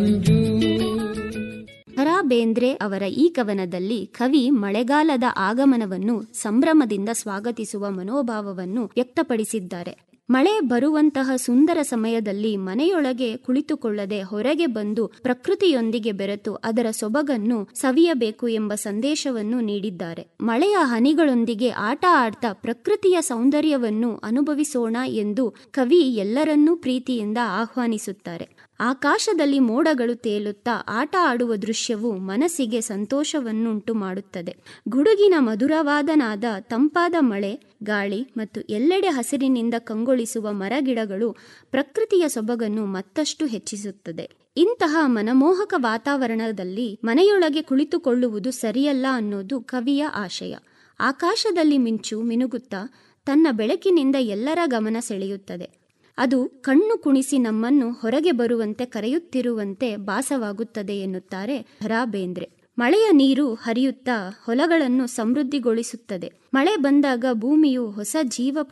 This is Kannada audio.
ರಾ ಬೇಂದ್ರೆ ಅವರ ಈ ಕವನದಲ್ಲಿ ಕವಿ ಮಳೆಗಾಲದ ಆಗಮನವನ್ನು ಸಂಭ್ರಮದಿಂದ ಸ್ವಾಗತಿಸುವ ಮನೋಭಾವವನ್ನು ವ್ಯಕ್ತಪಡಿಸಿದ್ದಾರೆ ಮಳೆ ಬರುವಂತಹ ಸುಂದರ ಸಮಯದಲ್ಲಿ ಮನೆಯೊಳಗೆ ಕುಳಿತುಕೊಳ್ಳದೆ ಹೊರಗೆ ಬಂದು ಪ್ರಕೃತಿಯೊಂದಿಗೆ ಬೆರೆತು ಅದರ ಸೊಬಗನ್ನು ಸವಿಯಬೇಕು ಎಂಬ ಸಂದೇಶವನ್ನು ನೀಡಿದ್ದಾರೆ ಮಳೆಯ ಹನಿಗಳೊಂದಿಗೆ ಆಟ ಆಡ್ತಾ ಪ್ರಕೃತಿಯ ಸೌಂದರ್ಯವನ್ನು ಅನುಭವಿಸೋಣ ಎಂದು ಕವಿ ಎಲ್ಲರನ್ನೂ ಪ್ರೀತಿಯಿಂದ ಆಹ್ವಾನಿಸುತ್ತಾರೆ ಆಕಾಶದಲ್ಲಿ ಮೋಡಗಳು ತೇಲುತ್ತಾ ಆಟ ಆಡುವ ದೃಶ್ಯವು ಮನಸ್ಸಿಗೆ ಸಂತೋಷವನ್ನುಂಟು ಮಾಡುತ್ತದೆ ಗುಡುಗಿನ ಮಧುರವಾದ ನಾದ ತಂಪಾದ ಮಳೆ ಗಾಳಿ ಮತ್ತು ಎಲ್ಲೆಡೆ ಹಸಿರಿನಿಂದ ಕಂಗೊಳಿಸುವ ಮರಗಿಡಗಳು ಪ್ರಕೃತಿಯ ಸೊಬಗನ್ನು ಮತ್ತಷ್ಟು ಹೆಚ್ಚಿಸುತ್ತದೆ ಇಂತಹ ಮನಮೋಹಕ ವಾತಾವರಣದಲ್ಲಿ ಮನೆಯೊಳಗೆ ಕುಳಿತುಕೊಳ್ಳುವುದು ಸರಿಯಲ್ಲ ಅನ್ನೋದು ಕವಿಯ ಆಶಯ ಆಕಾಶದಲ್ಲಿ ಮಿಂಚು ಮಿನುಗುತ್ತಾ ತನ್ನ ಬೆಳಕಿನಿಂದ ಎಲ್ಲರ ಗಮನ ಸೆಳೆಯುತ್ತದೆ ಅದು ಕಣ್ಣು ಕುಣಿಸಿ ನಮ್ಮನ್ನು ಹೊರಗೆ ಬರುವಂತೆ ಕರೆಯುತ್ತಿರುವಂತೆ ಭಾಸವಾಗುತ್ತದೆ ಎನ್ನುತ್ತಾರೆ ರಾ ಬೇಂದ್ರೆ ಮಳೆಯ ನೀರು ಹರಿಯುತ್ತಾ ಹೊಲಗಳನ್ನು ಸಮೃದ್ಧಿಗೊಳಿಸುತ್ತದೆ ಮಳೆ ಬಂದಾಗ ಭೂಮಿಯು ಹೊಸ ಜೀವ